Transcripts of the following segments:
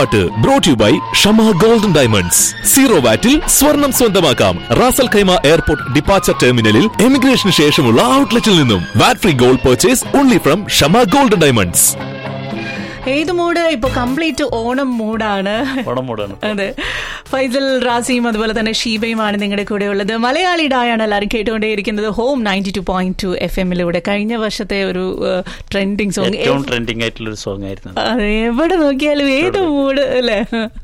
പാട്ട് brought you by Shama golden diamonds zero വാറ്റിൽ സ്വർണം സ്വന്തമാക്കാം റാസൽ ഖൈമ എയർപോർട്ട് ഡിപ്പാച്ചർ ടെർമിനലിൽ എമിഗ്രേഷന് ശേഷമുള്ള ഔട്ട്ലെറ്റിൽ നിന്നും VAT free gold purchase only from Shama golden diamonds ഏത് മൂഡ് ഇപ്പൊ കംപ്ലീറ്റ് ഓണം മൂഡാണ് ഓണം മൂടാണ് അതെ ഫൈസൽ റാസിയും അതുപോലെ തന്നെ ഷീബയുമാണ് നിങ്ങളുടെ കൂടെ ഉള്ളത് മലയാളി ഡായാണ് എല്ലാവരും കേട്ടുകൊണ്ടേയിരിക്കുന്നത് home ninety two point two F എമ്മിലൂടെ കഴിഞ്ഞ വർഷത്തെ ഒരു ട്രെൻഡിങ് സോങ് ഏറ്റവും ട്രെൻഡിങ് ആയിട്ടുള്ള ഒരു സോങ് ആയിരുന്നു അത്. എവിടെ നോക്കിയാലും ഏത് മൂഡ് അല്ലേ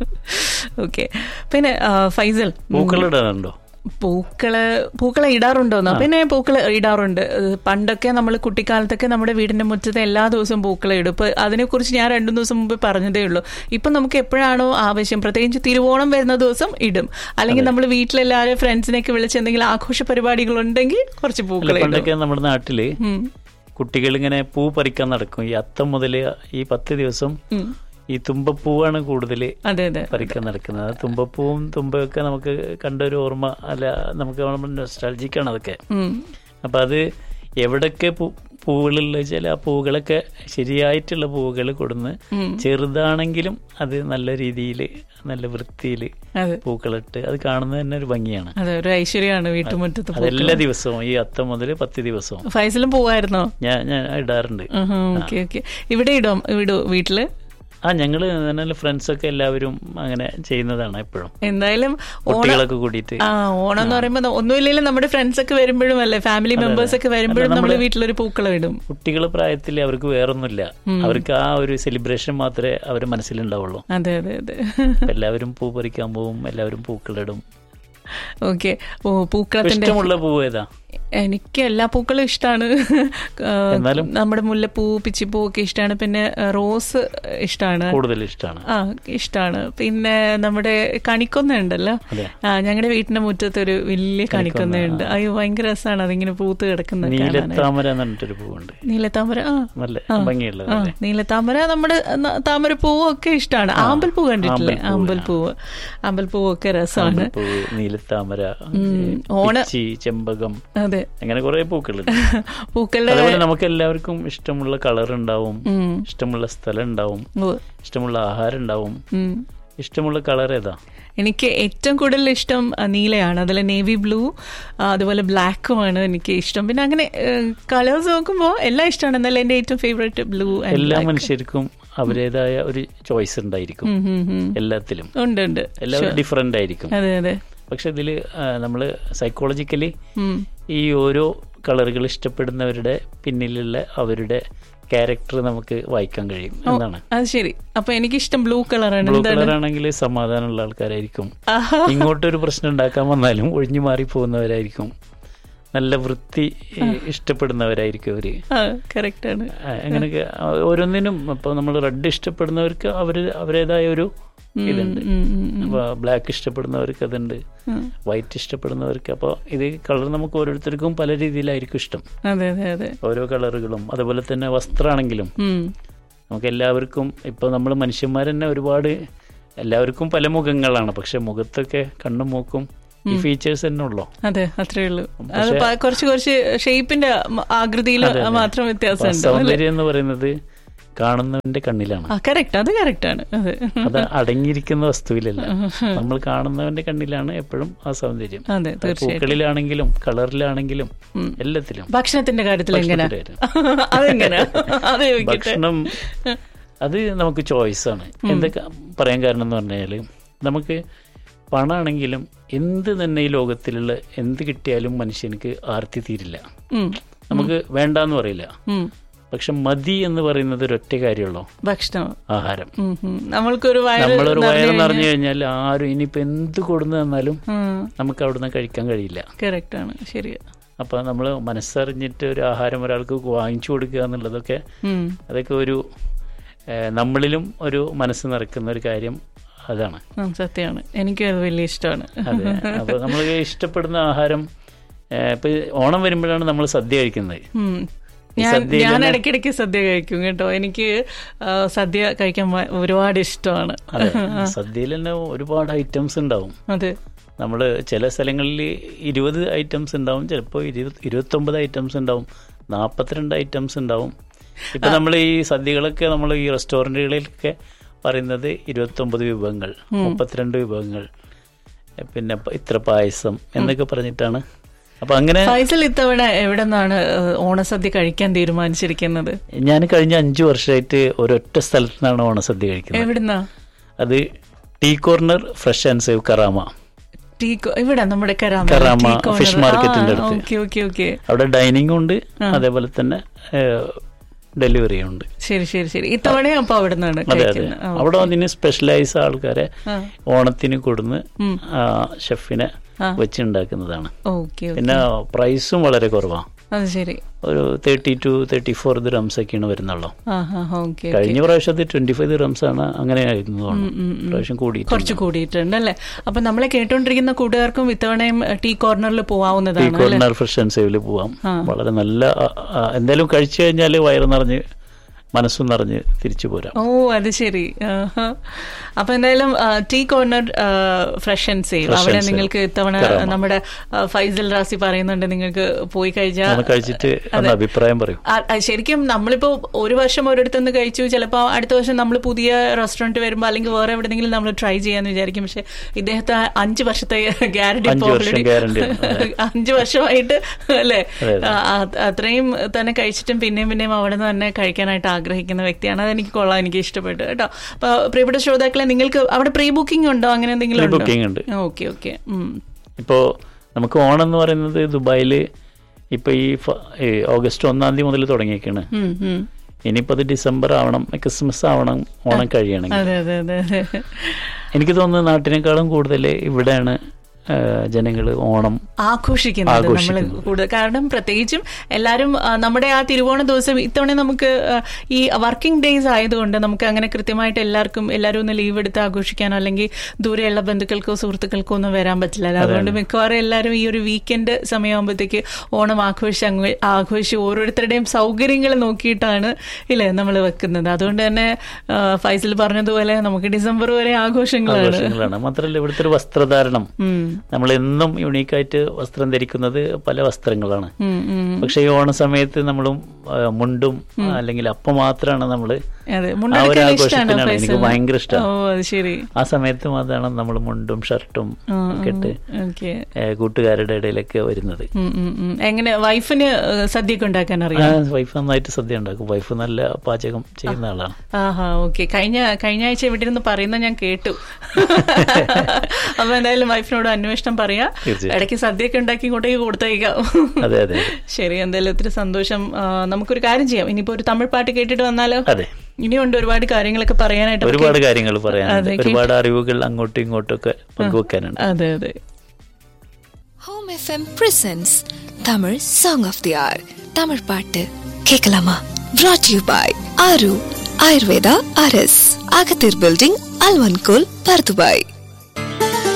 ഓക്കെ പിന്നെ ആ, ഫൈസൽ പൂക്കളിടാനുണ്ടോ പൂക്കള് പൂക്കളെ ഇടാറുണ്ടോന്നോ പിന്നെ പൂക്കള് ഇടാറുണ്ട് ഏഹ് പണ്ടൊക്കെ നമ്മൾ കുട്ടിക്കാലത്തൊക്കെ നമ്മുടെ വീടിന്റെ മുറ്റത്ത് എല്ലാ ദിവസവും പൂക്കളെ ഇടും ഇപ്പൊ അതിനെക്കുറിച്ച് ഞാൻ രണ്ടു ദിവസം മുമ്പ് പറഞ്ഞതേ ഉള്ളൂ ഇപ്പൊ നമുക്ക് എപ്പോഴാണോ ആവശ്യം പ്രത്യേകിച്ച് തിരുവോണം വരുന്ന ദിവസം ഇടും അല്ലെങ്കിൽ നമ്മൾ വീട്ടിലെല്ലാവരും ഫ്രണ്ട്സിനെയൊക്കെ വിളിച്ച് എന്തെങ്കിലും ആഘോഷ പരിപാടികൾ ഉണ്ടെങ്കിൽ കുറച്ച് അല്ല, പൂക്കളെ ഇടും പണ്ടൊക്കെ നമ്മുടെ നാട്ടില് ഉം. കുട്ടികൾ ഇങ്ങനെ പൂ പറിക്കാൻ നടക്കും ഈ അത്തം മുതൽ ഈ പത്ത് ദിവസം ഉം. ഈ തുമ്പപ്പൂവാണ് കൂടുതൽ അതെ അതെ പറിക്കാൻ നടക്കുന്നത് ആ തുമ്പപ്പൂവും തുമ്പയൊക്കെ നമുക്ക് കണ്ടൊരു ഓർമ്മ അല്ല നമുക്ക് നൊസ്റ്റാൾജിക്കാണ് അതൊക്കെ ഉം. അപ്പൊ അത് എവിടൊക്കെ പൂ പൂവുകളുള്ള വെച്ചാൽ ആ പൂവുകളൊക്കെ ശരിയായിട്ടുള്ള പൂവുകൾ കൊടുന്ന് ചെറുതാണെങ്കിലും അത് നല്ല രീതിയിൽ നല്ല വൃത്തിയിൽ അതെ പൂക്കളിട്ട് അത് കാണുന്നത് തന്നെ ഒരു ഭംഗിയാണ് അതെ ഒരു ഐശ്വര്യമാണ് വീട്ടുമുറ്റത്ത് പൂക്കൾ. അതെല്ലാ ദിവസവും ഈ അത്തം മുതൽ പത്ത് ദിവസവും ഫൈസലും പോവായിരുന്നോ ഞാൻ ഞാൻ ഇടാറുണ്ട് ഓക്കെ ഓക്കെ ഇവിടെ ഇടും ഇടൂ വീട്ടില് ആ ഞങ്ങള് നല്ല ഫ്രണ്ട്സൊക്കെ എല്ലാവരും അങ്ങനെ ചെയ്യുന്നതാണ് എപ്പോഴും എന്തായാലും ഓണം കുട്ടികളൊക്കെ കൂടിയിട്ട് ആ ഓണം എന്ന് പറയുമ്പോൾ ഒന്നുമില്ലെങ്കിലും നമ്മുടെ ഫ്രണ്ട്സ് ഒക്കെ വരുമ്പോഴും അല്ലേ ഫാമിലി മെമ്പേഴ്സ് ഒക്കെ വരുമ്പോഴും നമ്മൾ വീട്ടിലൊരു പൂക്കളം ഇടും കുട്ടികളെ പ്രായത്തിൽ അവർക്ക് വേറൊന്നുമില്ല അവർക്ക് ആ ഒരു സെലിബ്രേഷൻ മാത്രമേ അവരുടെ മനസ്സിലുണ്ടാവുള്ളൂ അതെ അതെ അതെ അപ്പൊ എല്ലാവരും പൂ പറിക്കാൻ പോവും എല്ലാവരും പൂക്കളിടും ഓക്കെ ഓ പൂക്കളത്തിന്റെ ഇഷ്ടമുള്ള പൂവ് ഏതാ എനിക്ക് എല്ലാ പൂക്കളും ഇഷ്ടമാണ് എന്നാലും? നമ്മുടെ മുല്ലപ്പൂ പിച്ചിപ്പൂ ഒക്കെ ഇഷ്ടമാണ് പിന്നെ ആ, റോസ് ഇഷ്ടമാണ് കൂടുതൽ ഇഷ്ടമാണ് ആ ഇഷ്ടമാണ് പിന്നെ നമ്മുടെ കണിക്കൊന്ന ഉണ്ടല്ലോ അതെ. ആ ഞങ്ങളുടെ വീട്ടിന്റെ മുറ്റത്ത് ഒരു വലിയ കണിക്കൊന്ന ഉണ്ട് അയ്യോ ഭയങ്കര രസമാണ് അതിങ്ങനെ പൂത്ത് കിടക്കുന്നത് കാണാനായിട്ട്. നീലത്താമര എന്ന് പറഞ്ഞിട്ടൊരു പൂവുണ്ട് നീലത്താമര ആ നല്ല ഭംഗിയുള്ളത് ആ അല്ലേ നീലത്താമര നമ്മുടെ ന- താമരപ്പൂവും ഒക്കെ ഇഷ്ടമാണ് ആമ്പൽപ്പൂ കണ്ടിട്ടില്ലേ ആമ്പൽപ്പൂവ് ആമ്പൽപ്പൂവ് ഒക്കെ രസമാണ് പൂവ് നീലത്താമര ഓണ- പിച്ചി ചെമ്പകം അതെ അങ്ങനെ കുറെ പൂക്കളുണ്ട് പൂക്കളുടെ അതുപോലെ നമുക്ക് എല്ലാവർക്കും ഇഷ്ടമുള്ള കളർ ഉണ്ടാവും ഉം. ഇഷ്ടമുള്ള സ്ഥലം ഉണ്ടാവും ഓ, ഇഷ്ടമുള്ള ആഹാരം ഉണ്ടാവും ഉം. ഇഷ്ടമുള്ള കളർ ഏതാ എനിക്ക് ഏറ്റവും കൂടുതൽ ഇഷ്ടം ആ, നീലയാണ് അതിൽ നേവി ബ്ലൂ അതുപോലെ ബ്ലാക്കുമാണ് എനിക്ക് ഇഷ്ടം പിന്നെ അങ്ങനെ കളേഴ്സ് നോക്കുമ്പോൾ എല്ലാം ഇഷ്ടമാണ് എന്നാലും എൻ്റെ ഏറ്റവും ഫേവറേറ്റ് ബ്ലൂ എല്ലാ മനുഷ്യർക്കും അവരുടേതായ ഒരു ചോയ്സ് ഉണ്ടായിരിക്കും എല്ലാത്തിലും ഉണ്ട് ഉണ്ട് എല്ലാവരും ഡിഫറെന്റ് ആയിരിക്കും അതെ അതെ പക്ഷെ ഇതിൽ നമ്മൾ സൈക്കോളജിക്കലി ഉം. ഈ ഓരോ കളറുകൾ ഇഷ്ടപ്പെടുന്നവരുടെ പിന്നിലുള്ള അവരുടെ ക്യാരക്ടർ നമുക്ക് വായിക്കാൻ കഴിയും എന്നാണ് അത് ശരി അപ്പൊ എനിക്കിഷ്ടം ബ്ലൂ കളറാണ് ബ്ലൂ എന്താണ് കളർ ആണെങ്കിൽ സമാധാനമുള്ള ആൾക്കാരായിരിക്കും ഇങ്ങോട്ടൊരു പ്രശ്നം ഉണ്ടാക്കാൻ വന്നാലും ഒഴിഞ്ഞു മാറി പോകുന്നവരായിരിക്കും നല്ല വൃത്തി ഇഷ്ടപ്പെടുന്നവരായിരിക്കും അവര് ആ കറക്റ്റ് ആണ് ആ, അങ്ങനെയൊക്കെ ആ, ഓരോന്നിനും ഇപ്പൊ നമ്മൾ റെഡ് ഇഷ്ടപ്പെടുന്നവർക്ക് അവര് അവരുടേതായ ഒരു ഇതുണ്ട് ഉം, ഉം, ഉം. അപ്പൊ ബ്ലാക്ക് ഇഷ്ടപ്പെടുന്നവർക്ക് അതുണ്ട് വൈറ്റ് ഇഷ്ടപ്പെടുന്നവർക്ക് അപ്പോൾ ഇത് കളർ നമുക്ക് ഓരോരുത്തർക്കും പല രീതിയിലായിരിക്കും ഇഷ്ടം അതെ അതെ അതെ ഓരോ കളറുകളും അതുപോലെ തന്നെ വസ്ത്രമാണെങ്കിലും ഉം. നമുക്ക് എല്ലാവർക്കും ഇപ്പോൾ നമ്മൾ മനുഷ്യന്മാർ തന്നെ ഒരുപാട് എല്ലാവർക്കും പല മുഖങ്ങളാണ് പക്ഷെ മുഖത്തൊക്കെ കണ്ണും മൂക്കും ഈ ഫീച്ചേഴ്സ് തന്നെ ഉള്ളൂ അതെ അത്രേ ഉള്ളൂ അത് പ- കുറച്ച് കുറച്ച് ഷേപ്പിന്റെ ആകൃതിയിൽ മാത്രം വ്യത്യാസമുണ്ട് സൗന്ദര്യം എന്ന് പറയുന്നത് കാണുന്നവന്റെ കണ്ണിലാണ് ആ കറക്റ്റ് അത് കറക്റ്റ് ആണ് അതെ അത് അടങ്ങിയിരിക്കുന്ന വസ്തുവിലല്ല നമ്മൾ കാണുന്നവന്റെ കണ്ണിലാണ് എപ്പോഴും ആ സൗന്ദര്യം അതെ അത് പൂക്കളിലാണെങ്കിലും കളറിലാണെങ്കിലും എല്ലാത്തിലും ഭക്ഷണത്തിന്റെ കാര്യത്തിൽ എങ്ങനെ ഭക്ഷണത്തിന്റെ അതെങ്ങനെ അത് ചോദിക്കട്ടെ ഭക്ഷണം അത് നമുക്ക് ചോയ്സ് ആണ് എന്തൊക്കെ പറയാൻ കാരണം എന്ന് പറഞ്ഞാല് നമുക്ക് പണമാണെങ്കിലും എന്ത് തന്നെ ഈ ലോകത്തിലുള്ള എന്ത് കിട്ടിയാലും മനുഷ്യനിക്ക് ആർത്തി തീരില്ല ഉം. നമുക്ക് വേണ്ടാന്ന് പറയില്ല ഉം. പക്ഷെ മതി എന്ന് പറയുന്നത് ഒരൊറ്റ കാര്യമുള്ളൂ ഭക്ഷണം ആഹാരം ഉം, ഉം. നമ്മൾക്കൊരു വയറ് നമ്മളൊരു വയറ് നിറഞ്ഞു നിറഞ്ഞു കഴിഞ്ഞാൽ ആരും ഇനിയിപ്പോ എന്ത് കൊടുന്നു തന്നാലും ഉം. നമുക്ക് അവിടുന്ന് കഴിക്കാൻ കഴിയില്ല കറക്റ്റ് ആണ് ശരിയാ അപ്പൊ നമ്മൾ മനസ്സറിഞ്ഞിട്ട് ഒരു ആഹാരം ഒരാൾക്ക് വാങ്ങിച്ചു കൊടുക്കുക എന്നുള്ളതൊക്കെ ഉം. അതൊക്കെ ഒരു ഏഹ്, നമ്മളിലും ഒരു മനസ്സ് നിറക്കുന്ന ഒരു കാര്യം അതാണ് ഉം, സത്യമാണ് എനിക്കും അത് വലിയ ഇഷ്ടമാണ് അതെ അപ്പൊ നമ്മൾ ഇഷ്ടപ്പെടുന്ന ആഹാരം ഏഹ്, ഇപ്പൊ ഓണം വരുമ്പോഴാണ് നമ്മൾ സദ്യ കഴിക്കുന്നത് ഉം. ഈ ഞാൻ സദ്യയിൽ ഞാൻ തന്നെ- ഇടയ്ക്കിടയ്ക്ക് സദ്യ കഴിക്കും കേട്ടോ എനിക്ക് ആ, സദ്യ കഴിക്കാൻ വ- ഒരുപാട് ഇഷ്ടമാണ് അതെ സദ്യയിൽ തന്നെ ഒരുപാട് ഐറ്റംസ് ഉണ്ടാവും അതെ നമ്മൾ ചില സ്ഥലങ്ങളിൽ ഇരുപത് ഐറ്റംസ് ഉണ്ടാവും ചിലപ്പോൾ ഇരുപത് ഇരുപത്തൊമ്പത് ഐറ്റംസ് ഉണ്ടാവും നാൽപ്പത്തിരണ്ട് ഐറ്റംസ് ഉണ്ടാവും ഇപ്പൊ നമ്മൾ ഈ സദ്യകളൊക്കെ നമ്മൾ ഈ റെസ്റ്റോറൻറ്റുകളിലൊക്കെ പറയുന്നത് ഇരുപത്തൊമ്പത് വിഭവങ്ങൾ മുപ്പത്തിരണ്ട് വിഭവങ്ങൾ എ, പിന്നെ പ- ഇത്ര പായസം എന്നൊക്കെ പറഞ്ഞിട്ടാണ് അപ്പൊ അങ്ങനെ ഫൈസൽ ഇത്തവണ എവിടെ നിന്നാണ് ഓണസദ്യ കഴിക്കാൻ തീരുമാനിച്ചിരിക്കുന്നത് ഞാൻ കഴിഞ്ഞ അഞ്ചു വർഷമായിട്ട് ഒരൊറ്റ സ്ഥലത്ത് നിന്നാണ് ഓണസദ്യ കഴിക്കുന്നത് എവിടുന്നാ അത് tea corner fresh and save Karama tea കോ- ഇവിടെ നമ്മുടെ Karama Karama tea corner. Fish മാർക്കറ്റിന്റെ ആ, അടുത്ത്. ഓക്കെ ഓക്കെ ഓക്കെ അവിടെ ഡൈനിങ് ഉണ്ട് അതേപോലെ തന്നെ ഡെലിവറി ഉണ്ട് ശരി ശരി ശരി ഇത്തവണയും അപ്പൊ അവിടെ നിന്നാണ് അതെ അതെ കഴിക്കുന്നത് ആ, അവിടെ അതിന് സ്പെഷ്യലൈസ് ആൾക്കാരെ ആ. ഓണത്തിന് കൊടുന്ന് ആ, ഷെഫിനെ വെച്ചുണ്ടാക്കുന്നതാണ് ഓക്കെ പിന്നെ പ്രൈസും വളരെ കുറവാണ് അത് ശരി ഒരു thirty two thirty four dirhams ഒക്കെയാണ് വരുന്നുള്ളൂ ആ ഹാ ഓക്കെ കഴിഞ്ഞ പ്രാവശ്യം അത് ട്വന്റി ഫൈവ് ദിറംസ് ആണ് അങ്ങനെ ആയിരുന്നു തോന്നുന്നു പ്രാവശ്യം കൂടി കുറച്ച് കൂടിയിട്ടുണ്ട് അല്ലേ അപ്പൊ നമ്മളെ കേട്ടോണ്ടിരിക്കുന്ന കൂട്ടുകാർക്കും ഇത്തവണയും ഏഹ്, ടീ കോർണറിൽ ടീ പോവാവുന്നതാണ് അല്ലേ കോർണർ ഫ്രഷ് ആൻഡ് സേവില് പോവാം വളരെ നല്ല ആ, ആ, എന്തായാലും കഴിച്ചു കഴിഞ്ഞാൽ വയറ് നിറഞ്ഞ് മനസ്സും നിറഞ്ഞ് തിരിച്ചു പോരാം ഓ അത് ശരി ആഹാ. അപ്പൊ എന്തായാലും ആ, ടീ കോർണർ ആ, ഫ്രഷ് ആൻഡ് സേവ് ഫ്രഷ് അവിടെ ആൻഡ് സേവ്. നിങ്ങൾക്ക് ഇത്തവണ കരാമ. നമ്മുടെ ആ, ഫൈസൽ റാസി പറയുന്നുണ്ട് നിങ്ങൾക്ക് പോയി കഴിഞ്ഞാൽ ഒന്ന് കഴിച്ചിട്ട് ഒന്ന് അഭിപ്രായം പറയും ആ, ആ, ശരിക്കും നമ്മളിപ്പോ ഒരു വർഷം ഒരിടത്തുനിന്ന് കഴിച്ചു ചിലപ്പോൾ അടുത്ത വർഷം നമ്മൾ പുതിയ റെസ്റ്റോറന്റ് വരുമ്പോൾ അല്ലെങ്കിൽ വേറെ എവിടെയെങ്കിലും നമ്മൾ ട്രൈ ചെയ്യാന്ന് വിചാരിക്കും പക്ഷെ ഇദ്ദേഹത്തെ ആ അഞ്ച് വർഷത്തെ ഗ്യാരണ്ടി അഞ്ച് വർഷം guarantee ഉണ്ട്. അതെ. അഞ്ച് വർഷമായിട്ട് അല്ലേ അതെ, അതെ. ആ, ആ- അത്രയും തന്നെ കഴിച്ചിട്ടും പിന്നെയും പിന്നെയും അവിടെ നിന്ന് തന്നെ കഴിക്കാനായിട്ട് ആഗ്രഹിക്കുന്ന വ്യക്തിയാണ് അതെനിക്ക് കൊള്ളാം എനിക്ക് ഇഷ്ടപ്പെട്ടു കേട്ടോ അപ്പൊ പ്രിയപ്പെട്ട ശ്രോതാക്കളെ നിങ്ങൾക്ക് അവിടെ പ്രീ ബുക്കിംഗ് ഉണ്ടോ അങ്ങനെ എന്തെങ്കിലും Pre ഉണ്ടോ booking ഉണ്ട്. ഓക്കെ ഓക്കെ ഇപ്പോൾ നമുക്ക് ഓണം എന്ന് പറയുന്നത് ദുബായിൽ ഇപ്പോൾ ഈ ഫ- ഈ ഓഗസ്റ്റ് ഒന്നാം തീയതി മുതൽ തുടങ്ങിയേക്കാണ് ഇനിയിപ്പോൾ അത് ഡിസംബർ ആവണം ക്രിസ്മസ് ആവണം ഓണം കഴിയണമെങ്കിൽ അതെ അതെ അതെ അതെ എനിക്ക് തോന്നുന്നു നാട്ടിനേക്കാളും കൂടുതൽ ഇവിടെയാണ് ജനങ്ങൾ ഓണം ആഘോഷിക്കുന്നത് നമ്മൾ ആഘോഷിക്കുന്നത്. കൂടുതൽ കാരണം പ്രത്യേകിച്ചും എല്ലാവരും ആ, നമ്മുടെ ആ തിരുവോണ ദിവസം ഇത്തവണ നമുക്ക് ആ, ഈ വർക്കിംഗ് ഡേയ്സ് ആയതുകൊണ്ട് നമുക്ക് അങ്ങനെ കൃത്യമായിട്ട് എല്ലാവർക്കും എല്ലാവരും ഒന്ന് ലീവ് എടുത്ത് ആഘോഷിക്കാനോ അല്ലെങ്കിൽ ദൂരെയുള്ള ബന്ധുക്കൾക്കോ സുഹൃത്തുക്കൾക്കോ ഒന്നും വരാൻ പറ്റില്ല അതുകൊണ്ട് മിക്കവാറും എല്ലാവരും ഈ ഒരു വീക്കെൻഡ് സമയമാകുമ്പോഴത്തേക്ക് ഓണം ആഘോഷിച്ച് അങ്ങ് ആഘോഷിച്ച് ഓരോരുത്തരുടെയും സൗകര്യങ്ങൾ നോക്കിയിട്ടാണ് ഇല്ലേ നമ്മൾ വെക്കുന്നത് അതുകൊണ്ട് തന്നെ ആ, ഫൈസൽ പറഞ്ഞതുപോലെ നമുക്ക് ഡിസംബർ വരെ ആഘോഷങ്ങളാണ് ആഘോഷങ്ങളാണ് മാത്രമല്ല ഇവിടുത്തെ ഒരു വസ്ത്രധാരണം ഉം. നമ്മൾ എന്നും യുണീക്കായിട്ട് വസ്ത്രം ധരിക്കുന്നത് പല വസ്ത്രങ്ങളാണ് ഉം, ഉം. പക്ഷെ ഈ ഓണ സമയത്ത് നമ്മളും ആ, മുണ്ടും അല്ലെങ്കിൽ അപ്പം മാത്രമാണ് നമ്മൾ അതെ ആ ഒരു മുണ്ടെടുക്കാൻ ഇഷ്ടമാണോ ആഘോഷത്തിനാണ് എനിക്ക് ഫൈസലിന്? ഭയങ്കര ഇഷ്ടം ഓ അത് ശരി ആ സമയത്ത് മാത്രമാണ് നമ്മൾ മുണ്ടും ഷർട്ടും ഒക്കെ ഇട്ട് ഓക്കെ ഏ, കൂട്ടുകാരുടെ ഇടയിലൊക്കെ വരുന്നത് എങ്ങനെ വൈഫിന് സദ്യയൊക്കെ ഉണ്ടാക്കാൻ ആ, അറിയാം വൈഫ് നന്നായിട്ട് സദ്യ ഉണ്ടാക്കും വൈഫ് നല്ല പാചകം ചെയ്യുന്ന ആളാണ് ആഹാ ഓക്കെ കഴിഞ്ഞ കഴിഞ്ഞ ആഴ്ച ഇവിടെ ഇരുന്ന് പറയുന്ന ഞാൻ കേട്ടു അപ്പൊ എന്തായാലും വൈഫിനോട് അന്വേഷണം പറയാ തീർച്ചയായും. ഇടയ്ക്ക് സദ്യയൊക്കെ ഉണ്ടാക്കി ഇങ്ങോട്ടേക്ക് കൊടുത്തേക്കാം അതെ അതെ ശരി എന്തായാലും ഒത്തിരി സന്തോഷം ആ, നമുക്കൊരു കാര്യം ചെയ്യാം ഇനിയിപ്പോ ഒരു തമിഴ് പാട്ട് കേട്ടിട്ട് വന്നാലോ അതെ ഇനിയുണ്ട് ഒരുപാട് കാര്യങ്ങളൊക്കെ പറയാനായിട്ട് അപ്പൊ ഒരുപാട് കാര്യങ്ങൾ പറയാനുണ്ട് അതെ, ഒരുപാട് അറിവുകൾ അങ്ങോട്ടും ഇങ്ങോട്ടും ഒക്കെ പങ്കുവെക്കാനുണ്ട് അതെ അതെ home FM presents Tamil song of the hour Tamil பாட்டு கேட்கலாமா brought you by Aaru Ayurveda அரஸ் அகத்தீர் பில்டிங் அல்வன்கோல் பர்துபாய்